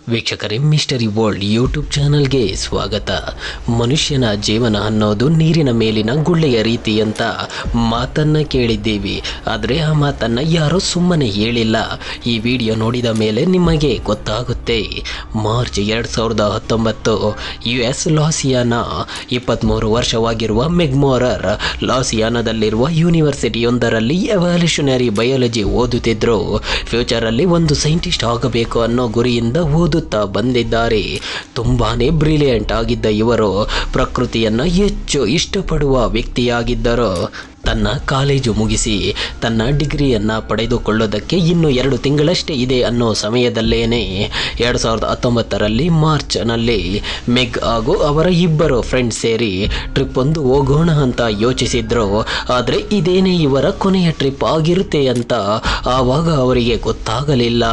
ವೀಕ್ಷಕರೇ mystery world YouTube ಚಾನಲ್ಗೆ ಸ್ವಾಗತ ಮನುಷ್ಯನ ಜೀವನ ಅನ್ನೋದು ನೀರಿನ ಮೇಲಿನ ಗುಳ್ಳೆಯ ರೀತಿ ಅಂತ ಮಾತನ್ನ ಕೇಳಿದ್ದೀವಿ ಆದರೆ ಆ ಮಾತನ್ನ ಯಾರೋ ಸುಮ್ಮನೆ ಹೇಳಿಲ್ಲ ಈ ವಿಡಿಯೋ ನೋಡಿದ ಮೇಲೆ ನಿಮಗೆ ಗೊತ್ತಾಗುತ್ತೆ ಮಾರ್ಚ್ ಎರಡು ಸಾವಿರದ ಹತ್ತೊಂಬತ್ತು ಯು ಎಸ್ ಲಾಸಿಯಾನ ಇಪ್ಪತ್ತ್ಮೂರು ವರ್ಷವಾಗಿರುವ ಮೆಗ್ಮೋರರ್ ಲಾಸಿಯಾನದಲ್ಲಿರುವ ಯೂನಿವರ್ಸಿಟಿಯೊಂದರಲ್ಲಿ ಎವಾಲ್ಯೂಷನರಿ ಬಯಾಲಜಿ ಓದುತ್ತಿದ್ದರು ಫ್ಯೂಚರಲ್ಲಿ ಒಂದು ಸೈಂಟಿಸ್ಟ್ ಆಗಬೇಕು ಅನ್ನೋ ಗುರಿಯಿಂದ ಓದುತ್ತಾ ಬಂದಿದ್ದಾರೆ ತುಂಬಾನೇ ಬ್ರಿಲಿಯಂಟ್ ಆಗಿದ್ದ ಇವರು ಪ್ರಕೃತಿಯನ್ನು ಹೆಚ್ಚು ಇಷ್ಟಪಡುವ ವ್ಯಕ್ತಿಯಾಗಿದ್ದರು ತನ್ನ ಕಾಲೇಜು ಮುಗಿಸಿ ತನ್ನ ಡಿಗ್ರಿಯನ್ನು ಪಡೆದುಕೊಳ್ಳೋದಕ್ಕೆ ಇನ್ನು ಎರಡು ತಿಂಗಳಷ್ಟೇ ಇದೆ ಅನ್ನೋ ಸಮಯದಲ್ಲೇನೆ ಎರಡು ಸಾವಿರದ ಹತ್ತೊಂಬತ್ತರಲ್ಲಿ ಮಾರ್ಚ್ನಲ್ಲಿ ಮೆಗ್ ಹಾಗೂ ಅವರ ಇಬ್ಬರು ಫ್ರೆಂಡ್ಸ್ ಸೇರಿ ಟ್ರಿಪ್ ಒಂದು ಹೋಗೋಣ ಅಂತ ಯೋಚಿಸಿದ್ರು ಆದರೆ ಇದೇನೇ ಇವರ ಕೊನೆಯ ಟ್ರಿಪ್ ಆಗಿರುತ್ತೆ ಅಂತ ಆವಾಗ ಅವರಿಗೆ ಗೊತ್ತಾಗಲಿಲ್ಲ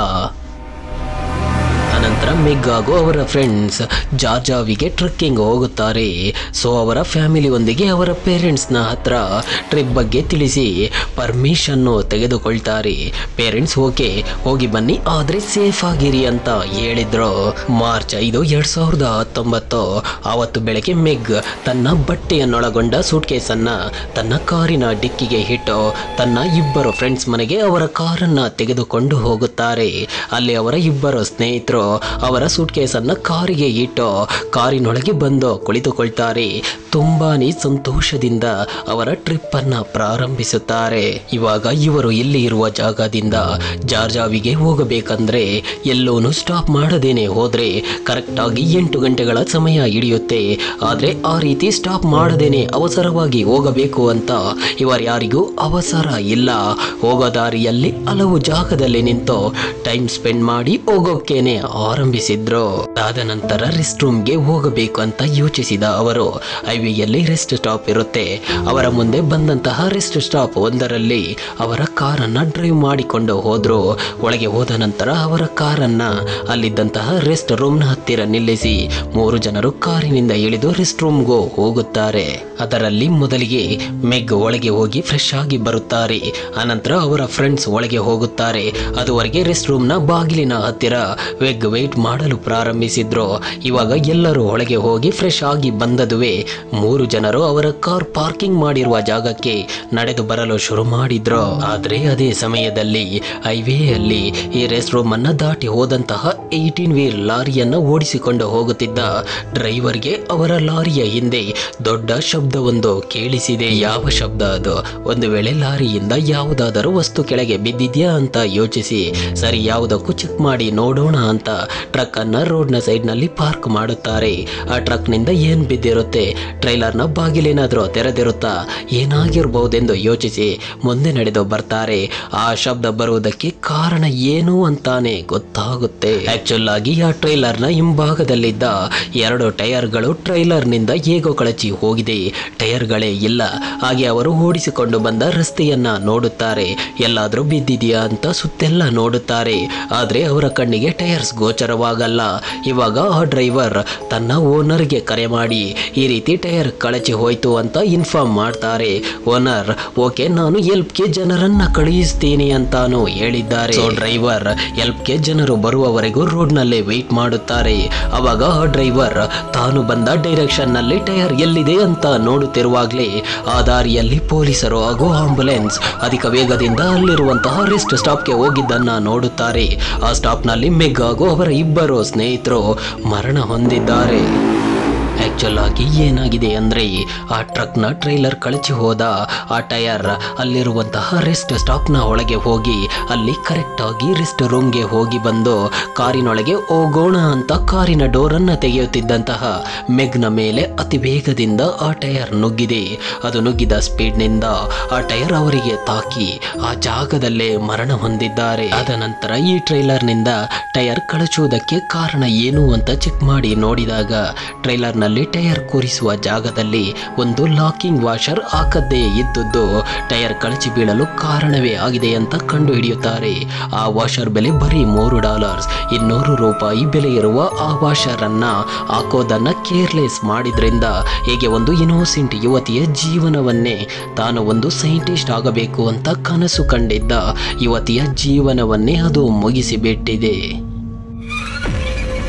ಅನಂತರ ಮೆಗ್ ಹಾಗೂ ಅವರ ಫ್ರೆಂಡ್ಸ್ ಜಾರ್ಜಾವಿಗೆ ಟ್ರೆಕ್ಕಿಂಗ್ ಹೋಗುತ್ತಾರೆ ಸೊ ಅವರ ಫ್ಯಾಮಿಲಿಯೊಂದಿಗೆ ಅವರ ಪೇರೆಂಟ್ಸ್ನ ಹತ್ರ ಟ್ರಿಪ್ ಬಗ್ಗೆ ತಿಳಿಸಿ ಪರ್ಮಿಷನ್ನು ತೆಗೆದುಕೊಳ್ತಾರೆ ಪೇರೆಂಟ್ಸ್ ಓಕೆ ಹೋಗಿ ಬನ್ನಿ ಆದರೆ ಸೇಫ್ ಆಗಿರಿ ಅಂತ ಹೇಳಿದ್ರು ಮಾರ್ಚ್ ಐದು ಎರಡ್ ಸಾವಿರದ ಹತ್ತೊಂಬತ್ತು ಆವತ್ತು ಬೆಳಗ್ಗೆ ಮೆಗ್ ತನ್ನ ಬಟ್ಟೆಯನ್ನೊಳಗೊಂಡ ಸೂಟ್ ಕೇಸನ್ನ ತನ್ನ ಕಾರಿನ ಡಿಕ್ಕಿಗೆ ಇಟ್ಟು ತನ್ನ ಇಬ್ಬರು ಫ್ರೆಂಡ್ಸ್ ಮನೆಗೆ ಅವರ ಕಾರನ್ನ ತೆಗೆದುಕೊಂಡು ಹೋಗುತ್ತಾರೆ ಅಲ್ಲಿ ಅವರ ಇಬ್ಬರು ಸ್ನೇಹಿತರು ಅವರ ಸೂಟ್ ಕೇಸನ್ನ ಕಾರಿಗೆ ಇಟ್ಟು ಕಾರಿನೊಳಗೆ ಬಂದು ಕುಳಿತುಕೊಳ್ತಾರೆ ತುಂಬಾನೇ ಸಂತೋಷದಿಂದ ಅವರ ಟ್ರಿಪ್ ಅನ್ನ ಪ್ರಾರಂಭಿಸುತ್ತಾರೆ ಇವಾಗ ಇವರು ಇಲ್ಲಿ ಇರುವ ಜಾಗದಿಂದ ಜಾರ್ಜಾವಿಗೆ ಹೋಗಬೇಕಂದ್ರೆ ಎಲ್ಲೋನು ಸ್ಟಾಪ್ ಮಾಡದೇನೆ ಹೋದ್ರೆ ಕರೆಕ್ಟ್ ಆಗಿ ಎಂಟು ಗಂಟೆಗಳ ಸಮಯ ಹಿಡಿಯುತ್ತೆ ಆದ್ರೆ ಆ ರೀತಿ ಸ್ಟಾಪ್ ಮಾಡದೇನೆ ಅವಸರವಾಗಿ ಹೋಗಬೇಕು ಅಂತ ಇವರ ಯಾರಿಗೂ ಅವಸರ ಇಲ್ಲ ಹೋಗೋ ದಾರಿಯಲ್ಲಿ ಹಲವು ಜಾಗದಲ್ಲಿ ನಿಂತು ಟೈಮ್ ಸ್ಪೆಂಡ್ ಮಾಡಿ ಹೋಗೋಕೇನೆ ಆರಂಭಿಸಿದ್ರು ಅದಾದ ನಂತರ ರೆಸ್ಟ್ ರೂಮ್ಗೆ ಹೋಗಬೇಕು ಅಂತ ಯೋಚಿಸಿದ ಅವರು ಹೈವೇಯಲ್ಲಿ ರೆಸ್ಟ್ ಸ್ಟಾಪ್ ಇರುತ್ತೆ ಅವರ ಮುಂದೆ ಬಂದಂತಹ ರೆಸ್ಟ್ ಸ್ಟಾಪ್ ಒಂದರಲ್ಲಿ ಅವರ ಕಾರನ್ನ ಡ್ರೈವ್ ಮಾಡಿಕೊಂಡು ಹೋದ್ರು ಒಳಗೆ ಹೋದ ನಂತರ ಅವರ ಕಾರನ್ನ ಅಲ್ಲಿದ್ದಂತಹ ರೆಸ್ಟ್ ರೂಮ್ನ ಹತ್ತಿರ ನಿಲ್ಲಿಸಿ ಮೂರು ಜನರು ಕಾರಿನಿಂದ ಇಳಿದು ರೆಸ್ಟ್ ರೂಮ್ಗೂ ಹೋಗುತ್ತಾರೆ ಅದರಲ್ಲಿ ಮೊದಲಿಗೆ ಮೆಗ್ ಒಳಗೆ ಹೋಗಿ ಫ್ರೆಶ್ ಆಗಿ ಬರುತ್ತಾರೆ ಅನಂತರ ಅವರ ಫ್ರೆಂಡ್ಸ್ ಒಳಗೆ ಹೋಗುತ್ತಾರೆ ಅದುವರೆಗೆ ರೆಸ್ಟ್ ರೂಮ್ನ ಬಾಗಿಲಿನ ಹತ್ತಿರ ವೆಗ್ ವೇಟ್ ಮಾಡಲು ಪ್ರಾರಂಭಿಸಿದ್ರು ಇವಾಗ ಎಲ್ಲರೂ ಒಳಗೆ ಹೋಗಿ ಫ್ರೆಶ್ ಆಗಿ ಬಂದದುವೆ ಮೂರು ಜನರು ಅವರ ಕಾರ್ ಪಾರ್ಕಿಂಗ್ ಮಾಡಿರುವ ಜಾಗಕ್ಕೆ ನಡೆದು ಬರಲು ಶುರು ಮಾಡಿದ್ರು ಆದ್ರೆ ಅದೇ ಸಮಯದಲ್ಲಿ ಹೈವೇಯಲ್ಲಿ ಈ ರೆಸ್ಟ್ ರೂಮ್ ಅನ್ನ ದಾಟಿ ಹೋದಂತಹ ಏಯ್ಟೀನ್ ವೀಲ್ ಲಾರಿಯನ್ನ ಓಡಿಸಿಕೊಂಡು ಹೋಗುತ್ತಿದ್ದ ಡ್ರೈವರ್ಗೆ ಅವರ ಲಾರಿಯ ಹಿಂದೆ ದೊಡ್ಡ ಶಬ್ದವೊಂದು ಕೇಳಿಸಿದೆ ಯಾವ ಶಬ್ದ ಅದು ಒಂದು ವೇಳೆ ಲಾರಿಯಿಂದ ಯಾವುದಾದರೂ ವಸ್ತು ಕೆಳಗೆ ಬಿದ್ದಿದ್ಯಾ ಅಂತ ಯೋಚಿಸಿ ಸರಿ ಯಾವುದಕ್ಕೂ ಚೆಕ್ ಮಾಡಿ ನೋಡೋಣ ಅಂತ ಟ್ರಕ್ ಅನ್ನ ರೋಡ್ ನ ಸೈಡ್ ನಲ್ಲಿ ಪಾರ್ಕ್ ಮಾಡುತ್ತಾರೆ ಆ ಟ್ರಕ್ ನಿಂದ ಏನ್ ಬಿದ್ದಿರುತ್ತೆ ಟ್ರೈಲರ್ ನ ಬಾಗಿಲೇನಾದ್ರೂ ತೆರೆದಿರುತ್ತಾ ಏನಾಗಿರ್ಬಹುದೆಂದು ಯೋಚಿಸಿ ಮುಂದೆ ನಡೆದು ಬರ್ತಾರೆ ಆ ಶಬ್ದ ಬರುವುದಕ್ಕೆ ಕಾರಣ ಏನು ಅಂತಾನೆ ಗೊತ್ತಾಗುತ್ತೆ ಆಕ್ಚುಲ್ ಆಗಿ ಆ ಟ್ರೈಲರ್ ನ ಹಿಂಭಾಗದಲ್ಲಿದ್ದ ಎರಡು ಟೈರ್ಗಳು ಟ್ರೈಲರ್ ನಿಂದ ಹೇಗೋ ಕಳಚಿ ಹೋಗಿದೆ ಟೈರ್ಗಳೇ ಇಲ್ಲ ಹಾಗೆ ಅವರು ಓಡಿಸಿಕೊಂಡು ಬಂದ ರಸ್ತೆಯನ್ನ ನೋಡುತ್ತಾರೆ ಎಲ್ಲಾದ್ರೂ ಬಿದ್ದಿದೆಯಾ ಅಂತ ಸುತ್ತೆಲ್ಲ ನೋಡುತ್ತಾರೆ ಆದ್ರೆ ಅವರ ಕಣ್ಣಿಗೆ ಟೈರ್ಸ್ ಗೋಚರವಾಗಲ್ಲ ಇವಾಗ ಆ ಡ್ರೈವರ್ ತನ್ನ ಓನರ್ಗೆ ಕರೆ ಮಾಡಿ ಈ ರೀತಿ ಟೈರ್ ಕಳಚಿ ಹೋಯ್ತು ಅಂತ ಇನ್ಫಾರ್ಮ್ ಮಾಡ್ತಾರೆ ಓನರ್ ಓಕೆ ನಾನು ಎಲ್ಪ್ಗೆ ಜನರನ್ನ ಕಳುಹಿಸ್ತೀನಿ ಅಂತಾನು ಹೇಳಿದ್ದಾರೆ ಸೊ ಡ್ರೈವರ್ ಎಲ್ಪ್ಗೆ ಜನರು ಬರುವವರೆಗೂ ರೋಡ್ ನಲ್ಲಿ ವೆಯ್ಟ್ ಮಾಡುತ್ತಾರೆ ಅವಾಗ ಆ ಡ್ರೈವರ್ ತಾನು ಬಂದ ಡೈರೆಕ್ಷನ್ ನಲ್ಲಿ ಟೈರ್ ಎಲ್ಲಿದೆ ಅಂತ ನೋಡುತ್ತಿರುವಾಗಲೇ ಆ ದಾರಿಯಲ್ಲಿ ಪೊಲೀಸರು ಹಾಗೂ ಆಂಬುಲೆನ್ಸ್ ಅಧಿಕ ವೇಗದಿಂದ ಅಲ್ಲಿರುವಂತಹ ರೆಸ್ಟ್ ಸ್ಟಾಪ್ಗೆ ಹೋಗಿದ್ದನ್ನ ನೋಡುತ್ತಾರೆ ಆ ಸ್ಟಾಪ್ನಲ್ಲಿ ಮೆಗ್ ಹಾಗೂ ಅವರ ಇಬ್ಬರು ಸ್ನೇಹಿತರು ಮರಣ ಹೊಂದಿದ್ದಾರೆ ಆಕ್ಚುಲ್ ಆಗಿ ಏನಾಗಿದೆ ಅಂದ್ರೆ ಆ ಟ್ರಕ್ನ ಟ್ರೈಲರ್ ಕಳಚಿ ಹೋದ ಆ ಟೈರ್ ಅಲ್ಲಿರುವಂತಹ ರೆಸ್ಟ್ ಸ್ಟಾಪ್ನ ಒಳಗೆ ಹೋಗಿ ಅಲ್ಲಿ ಕರೆಕ್ಟ್ ಆಗಿ ರೆಸ್ಟ್ ರೂಮ್ಗೆ ಹೋಗಿ ಬಂದು ಕಾರಿನೊಳಗೆ ಹೋಗೋಣ ಅಂತ ಕಾರಿನ ಡೋರನ್ನ ತೆಗೆಯುತ್ತಿದ್ದಂತಹ ಮೆಗ್ನ ಮೇಲೆ ಅತಿ ವೇಗದಿಂದ ಆ ಟೈರ್ ನುಗ್ಗಿದೆ ಅದು ನುಗ್ಗಿದ ಸ್ಪೀಡ್ನಿಂದ ಆ ಟೈರ್ ಅವರಿಗೆ ತಾಕಿ ಆ ಜಾಗದಲ್ಲೇ ಮರಣ ಹೊಂದಿದ್ದಾರೆ ಆದ ನಂತರ ಈ ಟ್ರೈಲರ್ನಿಂದ ಟೈರ್ ಕಳಚುವುದಕ್ಕೆ ಕಾರಣ ಏನು ಅಂತ ಚೆಕ್ ಮಾಡಿ ನೋಡಿದಾಗ ಟ್ರೈಲರ್ನಲ್ಲಿ ಟೈರ್ ಕೂರಿಸುವ ಜಾಗದಲ್ಲಿ ಒಂದು ಲಾಕಿಂಗ್ ವಾಷರ್ ಹಾಕದ್ದೇ ಇದ್ದದ್ದು ಟೈರ್ ಕಳಚಿ ಬೀಳಲು ಕಾರಣವೇ ಆಗಿದೆ ಅಂತ ಕಂಡು ಹಿಡಿಯುತ್ತಾರೆ ಆ ವಾಷರ್ ಬೆಲೆ ಬರೀ ಮೂರು ಡಾಲರ್ಸ್ ಇನ್ನೂರು ರೂಪಾಯಿ ಬೆಲೆ ಇರುವ ಆ ವಾಷರ್ ಅನ್ನ ಹಾಕೋದನ್ನ ಕೇರ್ಲೆಸ್ ಮಾಡಿದ್ರಿಂದ ಹೀಗೆ ಒಂದು ಇನೋಸೆಂಟ್ ಯುವತಿಯ ಜೀವನವನ್ನೇ ತಾನು ಒಂದು ಸೈಂಟಿಸ್ಟ್ ಆಗಬೇಕು ಅಂತ ಕನಸು ಕಂಡಿದ್ದ ಯುವತಿಯ ಜೀವನವನ್ನೇ ಅದು ಮುಗಿಸಿಬಿಟ್ಟಿದೆ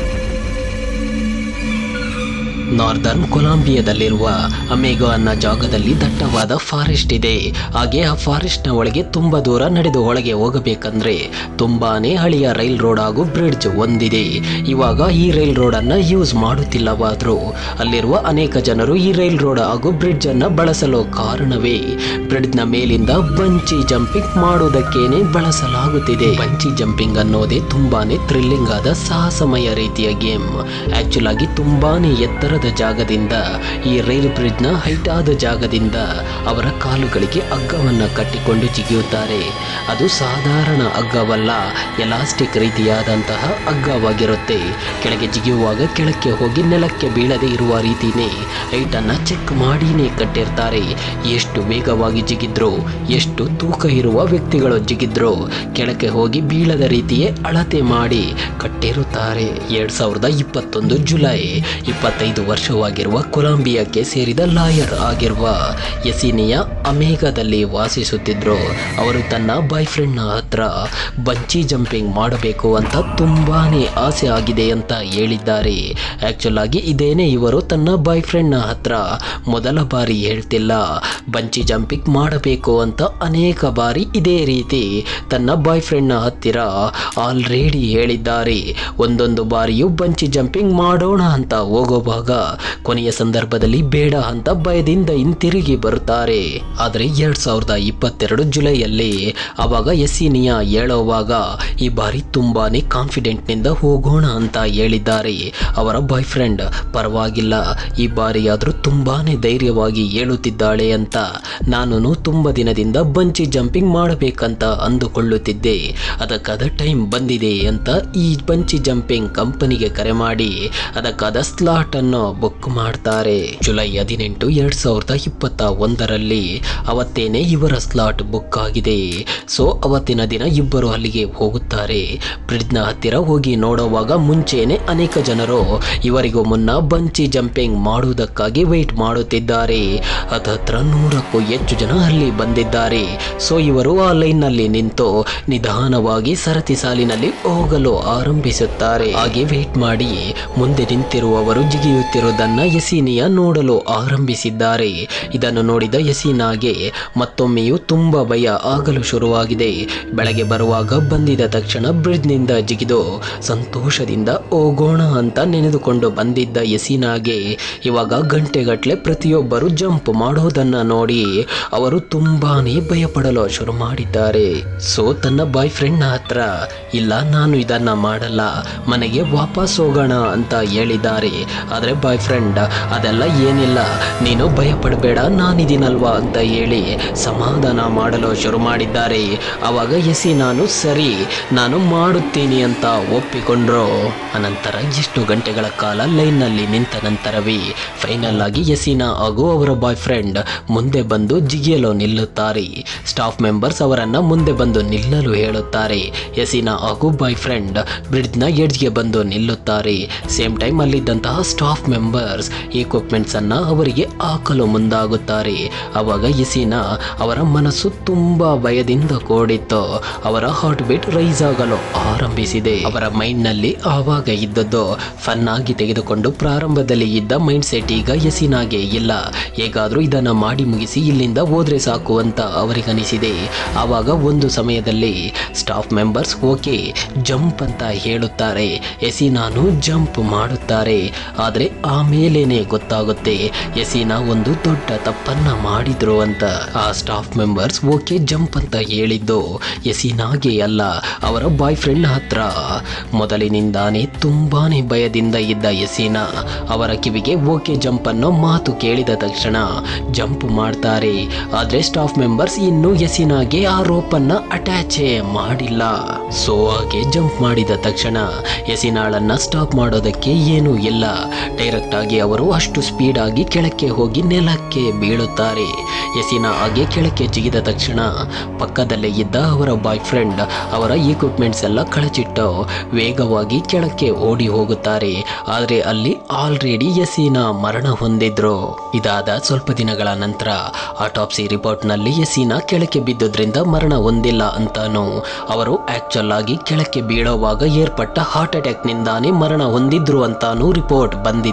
ನಾರ್ದರ್ನ್ ಕೊಲಂಬಿಯಾದಲ್ಲಿರುವ ಅಮೇಗೋ ಅನ್ನೋ ಜಾಗದಲ್ಲಿ ದಟ್ಟವಾದ ಫಾರೆಸ್ಟ್ ಇದೆ ಹಾಗೆ ಆ ಫಾರೆಸ್ಟ್ ನ ಒಳಗೆ ತುಂಬಾ ದೂರ ನಡೆದು ಒಳಗೆ ಹೋಗಬೇಕಂದ್ರೆ ತುಂಬಾನೇ ಹಳೆಯ ರೈಲ್ ರೋಡ್ ಹಾಗೂ ಬ್ರಿಡ್ಜ್ ಒಂದಿದೆ ಇವಾಗ ಈ ರೈಲ್ ರೋಡ್ ಅನ್ನ ಯೂಸ್ ಮಾಡುತ್ತಿಲ್ಲವಾದ್ರೂ ಅಲ್ಲಿರುವ ಅನೇಕ ಜನರು ಈ ರೈಲ್ ರೋಡ್ ಹಾಗೂ ಬ್ರಿಡ್ಜ್ ಅನ್ನ ಬಳಸಲು ಕಾರಣವೇ ಬ್ರಿಡ್ಜ್ ನ ಮೇಲಿಂದ ಬಂಚಿ ಜಂಪಿಂಗ್ ಮಾಡುವುದಕ್ಕೇನೆ ಬಳಸಲಾಗುತ್ತಿದೆ ಬಂಚಿ ಜಂಪಿಂಗ್ ಅನ್ನೋದೇ ತುಂಬಾನೇ ಥ್ರಿಲ್ಲಿಂಗ್ ಆದ ಸಾಹಸಮಯ ರೀತಿಯ ಗೇಮ್ ಆಕ್ಚುಲ್ ಆಗಿ ತುಂಬಾನೇ ಎತ್ತರದ ಜಾಗದಿಂದ ಈ ರೈಲ್ ಬ್ರಿಡ್ಜ್ ನ ಹೈಟ್ ಆದ ಜಾಗದಿಂದ ಅವರ ಕಾಲುಗಳಿಗೆ ಹಗ್ಗವನ್ನ ಕಟ್ಟಿಕೊಂಡು ಜಿಗಿಯುತ್ತಾರೆ ಅದು ಸಾಧಾರಣ ಹಗ್ಗವಲ್ಲ ಎಲಾಸ್ಟಿಕ್ ರೀತಿಯಾದಂತಹ ಹಗ್ಗವಾಗಿರುತ್ತೆ ಕೆಳಗೆ ಜಿಗಿಯುವಾಗ ಕೆಳಕ್ಕೆ ಹೋಗಿ ನೆಲಕ್ಕೆ ಬೀಳದೆ ಇರುವ ರೀತಿನೇ ಹೈಟ್ ಅನ್ನ ಚೆಕ್ ಮಾಡಿನೇ ಕಟ್ಟಿರ್ತಾರೆ ಎಷ್ಟು ವೇಗವಾಗಿ ಜಿಗಿದ್ರು ಎಷ್ಟು ತೂಕ ಇರುವ ವ್ಯಕ್ತಿಗಳು ಜಿಗಿದ್ರು ಕೆಳಕ್ಕೆ ಹೋಗಿ ಬೀಳದ ರೀತಿಯೇ ಅಳತೆ ಮಾಡಿ ಕಟ್ಟಿರುತ್ತಾರೆ ಎರಡ್ ಸಾವಿರದ ಇಪ್ಪತ್ತೊಂದು ಜುಲೈ ಇಪ್ಪತ್ತೈದು ವರ್ಷವಾಗಿರುವ ಕೊಲಂಬಿಯಾಕ್ಕೆ ಸೇರಿದ ಲಾಯರ್ ಆಗಿರುವ ಎಸಿನಿಯಾ ಅಮೇಘದಲ್ಲಿ ವಾಸಿಸುತ್ತಿದ್ರು ಅವರು ತನ್ನ ಬಾಯ್ ಫ್ರೆಂಡ್ನ ಹತ್ರ ಬಂಚಿ ಜಂಪಿಂಗ್ ಮಾಡಬೇಕು ಅಂತ ತುಂಬಾನೇ ಆಸೆ ಆಗಿದೆ ಅಂತ ಹೇಳಿದ್ದಾರೆ ಆಕ್ಚುಲ್ ಆಗಿ ಇದೇನೆ ಇವರು ತನ್ನ ಬಾಯ್ ಫ್ರೆಂಡ್ನ ಹತ್ರ ಮೊದಲ ಬಾರಿ ಹೇಳ್ತಿಲ್ಲ ಬಂಚಿ ಜಂಪಿಂಗ್ ಮಾಡಬೇಕು ಅಂತ ಅನೇಕ ಬಾರಿ ಇದೇ ರೀತಿ ತನ್ನ ಬಾಯ್ ಫ್ರೆಂಡ್ನ ಹತ್ತಿರ ಆಲ್ರೆಡಿ ಹೇಳಿದ್ದಾರೆ ಒಂದೊಂದು ಬಾರಿಯೂ ಬಂಚಿ ಜಂಪಿಂಗ್ ಮಾಡೋಣ ಅಂತ ಹೋಗುವಾಗ ಕೊನೆಯ ಸಂದರ್ಭದಲ್ಲಿ ಬೇಡ ಅಂತ ಭಯದಿಂದ ಹಿಂತಿರುಗಿ ಬರುತ್ತಾರೆ ಆದರೆ ಎರಡ್ ಸಾವಿರದ ಇಪ್ಪತ್ತೆರಡು ಜುಲೈಯಲ್ಲಿ ಅವಾಗ ಎಸ್ಸಿನಿಯಾ ಹೇಳುವಾಗ ಈ ಬಾರಿ ತುಂಬಾನೇ ಕಾನ್ಫಿಡೆಂಟ್ ನಿಂದ ಹೋಗೋಣ ಅಂತ ಹೇಳಿದ್ದಾರೆ ಅವರ ಬಾಯ್ ಫ್ರೆಂಡ್ ಪರವಾಗಿಲ್ಲ ಈ ಬಾರಿ ಆದ್ರೂ ತುಂಬಾನೇ ಧೈರ್ಯವಾಗಿ ಹೇಳುತ್ತಿದ್ದಾಳೆ ಅಂತ ನಾನು ತುಂಬ ದಿನದಿಂದ ಬಂಚಿ ಜಂಪಿಂಗ್ ಮಾಡಬೇಕಂತ ಅಂದುಕೊಳ್ಳುತ್ತಿದ್ದೆ ಅದಕ್ಕಾದ ಟೈಮ್ ಬಂದಿದೆ ಅಂತ ಈ ಬಂಚಿ ಜಂಪಿಂಗ್ ಕಂಪನಿಗೆ ಕರೆ ಮಾಡಿ ಅದಕ್ಕಾದ ಸ್ಲಾಟ್ ಅನ್ನು ಬುಕ್ ಮಾಡ್ತಾರೆ ಜುಲೈ ಹದಿನೆಂಟು ಎರಡ್ ಸಾವಿರದ ಇಪ್ಪತ್ತ ಒಂದರಲ್ಲಿ ಅವತ್ತೇನೆ ಇವರ ಸ್ಲಾಟ್ ಬುಕ್ ಆಗಿದೆ ಸೊ ಅವತ್ತಿನ ದಿನ ಇಬ್ಬರು ಅಲ್ಲಿಗೆ ಹೋಗುತ್ತಾರೆ ಬ್ರಿಡ್ಜ್ನ ಹತ್ತಿರ ಹೋಗಿ ನೋಡುವಾಗ ಮುಂಚೆನೆ ಅನೇಕ ಜನರು ಇವರಿಗೂ ಮುನ್ನ ಬಂಚಿ ಜಂಪಿಂಗ್ ಮಾಡುವುದಕ್ಕಾಗಿ ವೆಯ್ಟ್ ಮಾಡುತ್ತಿದ್ದಾರೆ ಹತ್ತತ್ರ ನೂರಕ್ಕೂ ಹೆಚ್ಚು ಜನ ಅಲ್ಲಿ ಬಂದಿದ್ದಾರೆ ಸೊ ಇವರು ಆ ಲೈನ್ನಲ್ಲಿ ನಿಂತು ನಿಧಾನವಾಗಿ ಸರತಿ ಸಾಲಿನಲ್ಲಿ ಹೋಗಲು ಆರಂಭಿಸುತ್ತಾರೆ ಹಾಗೆ ವೇಟ್ ಮಾಡಿ ಮುಂದೆ ನಿಂತಿರುವವರು ಜಿಗಿಯುತ್ತಿರುವುದನ್ನ ಯಸೀನಿಯ ನೋಡಲು ಆರಂಭಿಸಿದ್ದಾರೆ ಇದನ್ನು ನೋಡಿದ ಯಸೀನಾಗೆ ಮತ್ತೊಮ್ಮೆಯೂ ತುಂಬಾ ಭಯ ಆಗಲು ಶುರುವಾಗಿದೆ ಬೆಳಗ್ಗೆ ಬರುವಾಗ ಬಂದಿದ ತಕ್ಷಣ ಬ್ರಿಡ್ಜ್ನಿಂದ ಜಿಗಿದು ಸಂತೋಷದಿಂದ ಹೋಗೋಣ ಅಂತ ನೆನೆದುಕೊಂಡು ಬಂದಿದ್ದ ಯಸೀನಾಗೆ ಇವಾಗ ಗಂಟೆಗಟ್ಟಲೆ ಪ್ರತಿಯೊಬ್ಬರು ಜಂಪ್ ಮಾಡೋದನ್ನ ನೋಡಿ ಅವರು ತುಂಬಾನೇ ಭಯಪಡಲು ಶುರು ಮಾಡಿದ್ದಾರೆ ಸೊ ತನ್ನ ಬಾಯ್ ಫ್ರೆಂಡ್ನ ಹತ್ರ ಇಲ್ಲ ನಾನು ಇದನ್ನ ಮಾಡಲ್ಲ ಮನೆಗೆ ವಾಪಸ್ ಹೋಗೋಣ ಅಂತ ಹೇಳಿದ್ದಾರೆ ಆದರೆ ಬಾಯ್ ಫ್ರೆಂಡ್ ಅದೆಲ್ಲ ಏನಿಲ್ಲ ನೀನು ಭಯ ಪಡಬೇಡ ನಾನಿದ್ದೀನಲ್ವಾ ಅಂತ ಹೇಳಿ ಸಮಾಧಾನ ಮಾಡಲು ಶುರು ಮಾಡಿದ್ದಾರೆ ಅವಾಗ ಎಸಿ ನಾನು ಸರಿ ನಾನು ಮಾಡುತ್ತೀನಿ ಅಂತ ಒಪ್ಪಿಕೊಂಡ್ರು ಅನಂತರ ಎಷ್ಟು ಗಂಟೆಗಳ ಕಾಲ ಲೈನ್ನಲ್ಲಿ ನಿಂತ ನಂತರವೇ ಫೈನಲ್ ಆಗಿ ಯಸೀನಾ ಹಾಗೂ ಅವರ ಬಾಯ್ ಫ್ರೆಂಡ್ ಮುಂದೆ ಬಂದು ಜಿಗಿಯಲು ನಿಲ್ಲುತ್ತಾರೆ ಸ್ಟಾಫ್ ಮೆಂಬರ್ಸ್ ಅವರನ್ನ ಮುಂದೆ ಬಂದು ನಿಲ್ಲಲು ಹೇಳುತ್ತಾರೆ ಯಸೀನಾ ಹಾಗೂ ಬಾಯ್ ಫ್ರೆಂಡ್ ಬ್ರಿಡ್ಜ್ನ ಎಡ್ಜ್ಗೆ ಬಂದು ನಿಲ್ಲುತ್ತಾರೆ ಸೇಮ್ ಟೈಮ್ ಅಲ್ಲಿದ್ದಂತಹ ಸ್ಟಾಫ್ ಮೆಂಬರ್ಸ್ ಇಕ್ವಿಪ್ಮೆಂಟ್ಸ್ ಅನ್ನ ಅವರಿಗೆ ಹಾಕಲು ಮುಂದಾಗುತ್ತಾರೆ ಅವಾಗ ಯಸೀನಾ ಅವರ ಮನಸ್ಸು ತುಂಬಾ ಭಯದಿಂದ ಕೂಡಿತ್ತು ಅವರ ಹಾರ್ಟ್ ಬೀಟ್ ರೈಸ್ ಆಗಲು ಆರಂಭಿಸಿದೆ ಅವರ ಮೈಂಡ್ ನಲ್ಲಿ ಆವಾಗ ಇದ್ದದ್ದು ಫನ್ ಆಗಿ ತೆಗೆದುಕೊಂಡು ಪ್ರಾರಂಭದಲ್ಲಿ ಇದ್ದ ಮೈಂಡ್ ಸೆಟ್ ಈಗ ಯಸೀನಾಗೆ ಇಲ್ಲ ಹೇಗಾದ್ರೂ ಇದನ್ನ ಮಾಡಿ ಮುಗಿಸಿ ಇಲ್ಲಿಂದ ಹೋದ್ರೆ ಸಾಕು ಅಂತ ಅವರಿಗನಿಸಿದೆ ಆವಾಗ ಒಂದು ಸಮಯದಲ್ಲಿ ಸ್ಟಾಫ್ ಮೆಂಬರ್ಸ್ ಓಕೆ ಜಂಪ್ ಅಂತ ಹೇಳುತ್ತಾರೆ ಎಸಿನಾನು ಜಂಪ್ ಮಾಡುತ್ತಾರೆ ಆದರೆ ಆಮೇಲೇನೆ ಗೊತ್ತಾಗುತ್ತೆ ಎಸಿನಾ ಒಂದು ದೊಡ್ಡ ತಪ್ಪನ್ನ ಮಾಡಿದ್ರು ಅಂತ ಆ ಸ್ಟಾಫ್ ಮೆಂಬರ್ಸ್ ಓಕೆ ಜಂಪ್ ಅಂತ ಹೇಳಿದ್ದು ಎಸಿನಾಗೆ ಅಲ್ಲ ಅವರ ಬಾಯ್ ಫ್ರೆಂಡ್ ಹತ್ರ ಮೊದಲಿನಿಂದಾನೇ ತುಂಬಾನೇ ಭಯದಿಂದ ಇದ್ದ ಎಸಿನಾ ಅವರ ಕಿವಿಗೆ ಓಕೆ ಜಂಪ್ ಅನ್ನೋ ಮಾತು ಕೇಳಿದ ತಕ್ಷಣ ಜಂಪ್ ಮಾಡ್ತಾರೆ ಆದ್ರೆ ಸ್ಟಾಫ್ ಮೆಂಬರ್ಸ್ ಇನ್ನು ಎಸಿನಾಗೆ ಆ ರೋಪನ್ನ ಅಟ್ಯಾಚೇ ಮಾಡಿಲ್ಲ ಸೊ ಹಾಗೆ ಜಂಪ್ ಮಾಡಿದ ತಕ್ಷಣ ಎಸಿನಾಳನ್ನ ಸ್ಟಾಪ್ ಮಾಡೋದಕ್ಕೆ ಏನೂ ಇಲ್ಲ ಡೈರೆಕ್ಟ್ ಆಗಿ ಅವರು ಅಷ್ಟು ಸ್ಪೀಡ್ ಆಗಿ ಕೆಳಕ್ಕೆ ಹೋಗಿ ನೆಲಕ್ಕೆ ಬೀಳುತ್ತಾರೆ ಎಸಿನ ಹಾಗೆ ಕೆಳಕ್ಕೆ ಜಿಗಿದ ತಕ್ಷಣ ಪಕ್ಕದಲ್ಲೇ ಇದ್ದ ಅವರ ಬಾಯ್ ಫ್ರೆಂಡ್ ಅವರ ಇಕ್ವಿಪ್ಮೆಂಟ್ಸ್ ಎಲ್ಲ ಕಳಚಿಟ್ಟು ವೇಗವಾಗಿ ಕೆಳಕ್ಕೆ ಓಡಿ ಹೋಗುತ್ತಾರೆ ಆದರೆ ಅಲ್ಲಿ ಆಲ್ರೆಡಿ ಎಸಿನ ಮರಣ ಹೊಂದಿದ್ರು ಇದಾದ ಸ್ವಲ್ಪ ದಿನಗಳ ನಂತರ ಆಟೋಪ್ಸಿ ರಿಪೋರ್ಟ್ನಲ್ಲಿ ಎಸಿನ ಕೆಳಕ್ಕೆ ಬಿದ್ದುದ್ರಿಂದ ಮರಣ ಹೊಂದಿಲ್ಲ ಅಂತಾನು ಅವರು ಆಕ್ಚುಲ್ ಆಗಿ ಕೆಳಕ್ಕೆ ಬೀಳೋವಾಗ ಏರ್ಪಟ್ಟ ಹಾರ್ಟ್ ಅಟ್ಯಾಕ್ನಿಂದಾನೇ ಮರಣ ಹೊಂದಿದ್ರು ಅಂತಾನು ರಿಪೋರ್ಟ್ ಬಂದಿದೆ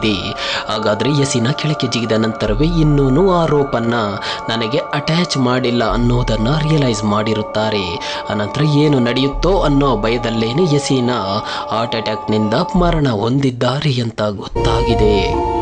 ಗೊತ್ತಾಗಿದೆ ಹಾಗಾದರೆ ಯಸಿನ ಕೆಳಕ್ಕೆ ಜಿಗಿದ ನಂತರವೇ ಇನ್ನೂ ಆ ರೋಪನ್ನು ನನಗೆ ಅಟ್ಯಾಚ್ ಮಾಡಿಲ್ಲ ಅನ್ನೋದನ್ನು ರಿಯಲೈಸ್ ಮಾಡಿರುತ್ತಾರೆ ಅನಂತರ ಏನು ನಡೆಯುತ್ತೋ ಅನ್ನೋ ಭಯದಲ್ಲೇನೆ ಯಸೀನ ಹಾರ್ಟ್ ಅಟ್ಯಾಕ್ನಿಂದ ಮರಣ ಹೊಂದಿದ್ದಾರೆ ಅಂತ ಗೊತ್ತಾಗಿದೆ